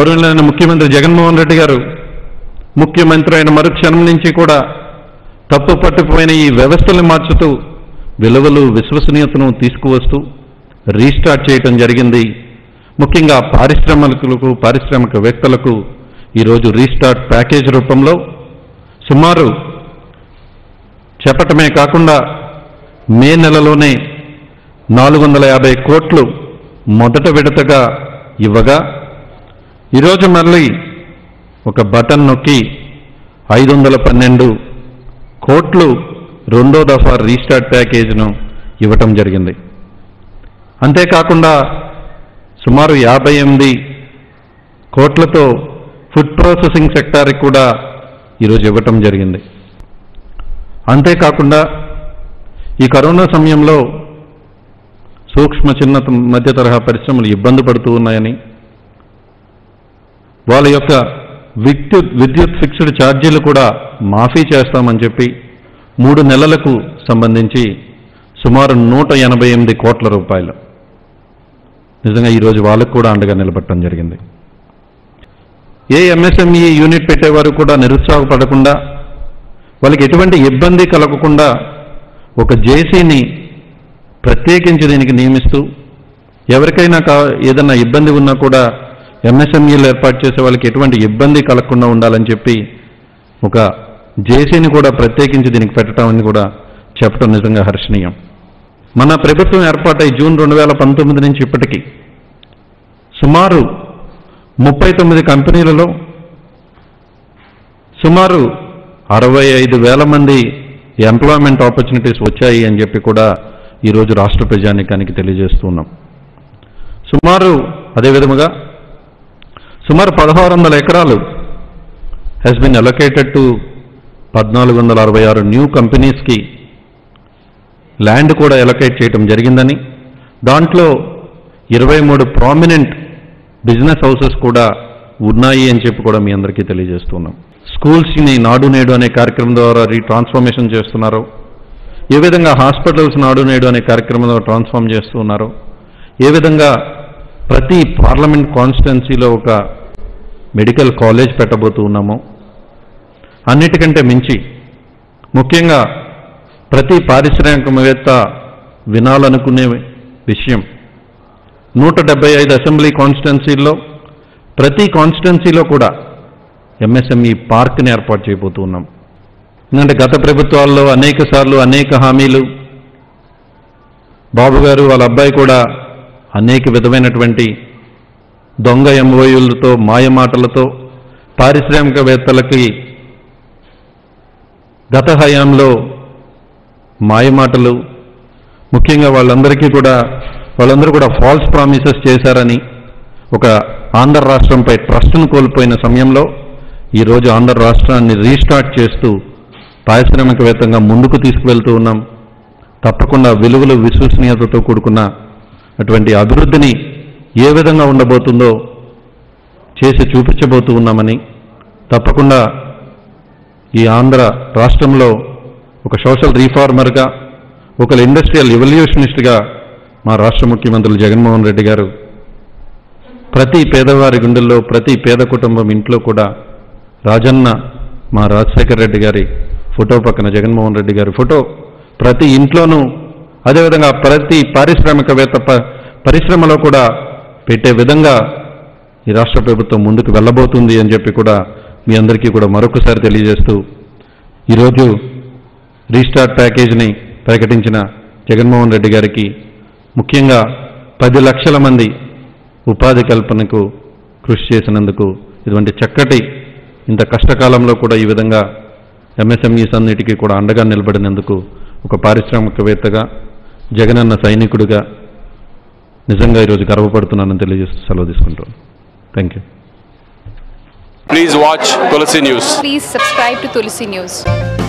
గౌరవనీయులైన ముఖ్యమంత్రి జగన్మోహన్ రెడ్డి గారు ముఖ్యమంత్రి అయిన మరుక్షణం నుంచి కూడా తప్పు పట్టిపోయిన ఈ వ్యవస్థల్ని మార్చుతూ విలువలు విశ్వసనీయతను తీసుకువస్తూ రీస్టార్ట్ చేయటం జరిగింది ముఖ్యంగా పారిశ్రామికులకు పారిశ్రామికవేత్తలకు ఈరోజు రీస్టార్ట్ ప్యాకేజ్ రూపంలో సుమారు చెప్పటమే కాకుండా మే నెలలోనే నాలుగు వందల యాభై కోట్లు మొదట విడతగా ఇవ్వగా ఈరోజు మళ్ళీ ఒక బటన్ నొక్కి ఐదు వందల పన్నెండు కోట్లు రెండో దఫా రీస్టార్ట్ ప్యాకేజ్ను ఇవ్వటం జరిగింది అంతేకాకుండా సుమారు యాభై ఎనిమిది కోట్లతో ఫుడ్ ప్రాసెసింగ్ సెక్టార్కి కూడా ఈరోజు ఇవ్వటం జరిగింది అంతేకాకుండా ఈ కరోనా సమయంలో సూక్ష్మ చిన్న మధ్య తరహా పరిశ్రమలు ఇబ్బంది పడుతూ ఉన్నాయని వాళ్ళ యొక్క విద్యుత్ విద్యుత్ ఫిక్స్డ్ ఛార్జీలు కూడా మాఫీ చేస్తామని చెప్పి మూడు నెలలకు సంబంధించి సుమారు నూట ఎనభై ఎనిమిది కోట్ల రూపాయలు నిజంగా ఈరోజు వాళ్ళకు కూడా అండగా నిలబట్టడం జరిగింది ఏ ఎంఎస్ఎంఈ యూనిట్ పెట్టేవారు కూడా నిరుత్సాహపడకుండా వాళ్ళకి ఎటువంటి ఇబ్బంది కలగకుండా ఒక జేసీని ప్రత్యేకించి దీనికి నియమిస్తూ ఎవరికైనా కా ఏదన్నా ఇబ్బంది ఉన్నా కూడా ఎంఎస్ఎంఈలు ఏర్పాటు చేసే వాళ్ళకి ఎటువంటి ఇబ్బంది కలగకుండా ఉండాలని చెప్పి ఒక జేసీని కూడా ప్రత్యేకించి దీనికి పెట్టడం అని కూడా చెప్పడం నిజంగా హర్షణీయం మన ప్రభుత్వం ఏర్పాటై జూన్ రెండు వేల పంతొమ్మిది నుంచి ఇప్పటికీ సుమారు ముప్పై తొమ్మిది కంపెనీలలో సుమారు అరవై ఐదు వేల మంది ఎంప్లాయ్మెంట్ ఆపర్చునిటీస్ వచ్చాయి అని చెప్పి కూడా ఈరోజు రాష్ట్ర ప్రజానికానికి తెలియజేస్తూ ఉన్నాం సుమారు అదే విధముగా సుమారు పదహారు వందల ఎకరాలు హ్యాస్ బిన్ అలొకేటెడ్ టు పద్నాలుగు వందల అరవై ఆరు న్యూ కంపెనీస్కి ల్యాండ్ కూడా ఎలొకేట్ చేయటం జరిగిందని దాంట్లో ఇరవై మూడు ప్రామినెంట్ బిజినెస్ హౌసెస్ కూడా ఉన్నాయి అని చెప్పి కూడా మీ అందరికీ తెలియజేస్తున్నాం స్కూల్స్ని నాడు నేడు అనే కార్యక్రమం ద్వారా రీట్రాన్స్ఫర్మేషన్ చేస్తున్నారు ఏ విధంగా హాస్పిటల్స్ నాడు నేడు అనే కార్యక్రమంలో ట్రాన్స్ఫార్మ్ చేస్తున్నారు ఏ విధంగా ప్రతి పార్లమెంట్ కాన్స్టిట్యున్సీలో ఒక మెడికల్ కాలేజ్ పెట్టబోతూ ఉన్నామో అన్నిటికంటే మించి ముఖ్యంగా ప్రతి పారిశ్రామికవేత్త వినాలనుకునే విషయం నూట డెబ్బై ఐదు అసెంబ్లీ కాన్స్టిట్యున్సీల్లో ప్రతి కాన్స్టిట్యున్సీలో కూడా ఎంఎస్ఎంఈ పార్క్ని ఏర్పాటు చేయబోతూ ఉన్నాం ఎందుకంటే గత ప్రభుత్వాల్లో అనేక సార్లు అనేక హామీలు బాబు గారు వాళ్ళ అబ్బాయి కూడా అనేక విధమైనటువంటి దొంగ ఎంఓయూలతో మాయమాటలతో పారిశ్రామికవేత్తలకి గత హయాంలో మాయమాటలు ముఖ్యంగా వాళ్ళందరికీ కూడా వాళ్ళందరూ కూడా ఫాల్స్ ప్రామిసెస్ చేశారని ఒక ఆంధ్ర రాష్ట్రంపై ట్రస్ట్ను కోల్పోయిన సమయంలో ఈరోజు ఆంధ్ర రాష్ట్రాన్ని రీస్టార్ట్ చేస్తూ పారిశ్రామికవేత్తంగా ముందుకు తీసుకువెళ్తూ ఉన్నాం తప్పకుండా విలువలు విశ్వసనీయతతో కూడుకున్న అటువంటి అభివృద్ధిని ఏ విధంగా ఉండబోతుందో చేసి చూపించబోతూ ఉన్నామని తప్పకుండా ఈ ఆంధ్ర రాష్ట్రంలో ఒక సోషల్ రీఫార్మర్గా ఒక ఇండస్ట్రియల్ ఎవల్యూషనిస్ట్గా మా రాష్ట్ర ముఖ్యమంత్రులు జగన్మోహన్ రెడ్డి గారు ప్రతి పేదవారి గుండెల్లో ప్రతి పేద కుటుంబం ఇంట్లో కూడా రాజన్న మా రాజశేఖర రెడ్డి గారి ఫోటో పక్కన జగన్మోహన్ రెడ్డి గారి ఫోటో ప్రతి ఇంట్లోనూ అదేవిధంగా ప్రతి పారిశ్రామికవేత్త ప- పరిశ్రమలో కూడా పెట్టే విధంగా ఈ రాష్ట్ర ప్రభుత్వం ముందుకు వెళ్ళబోతుంది అని చెప్పి కూడా మీ అందరికీ కూడా మరొకసారి తెలియజేస్తూ ఈరోజు రీస్టార్ట్ ప్యాకేజీని ప్రకటించిన జగన్మోహన్ రెడ్డి గారికి ముఖ్యంగా పది లక్షల మంది ఉపాధి కల్పనకు కృషి చేసినందుకు ఇటువంటి చక్కటి ఇంత కష్టకాలంలో కూడా ఈ విధంగా ఎంఎస్ఎంఈస్ అన్నిటికీ కూడా అండగా నిలబడినందుకు ఒక పారిశ్రామికవేత్తగా జగనన్న సైనికుడిగా నిజంగా ఈరోజు గర్వపడుతున్నానని తెలియజేస్తూ సెలవు తీసుకుంటాను thank you Please watch Tulsi News. Please subscribe to Tulsi News.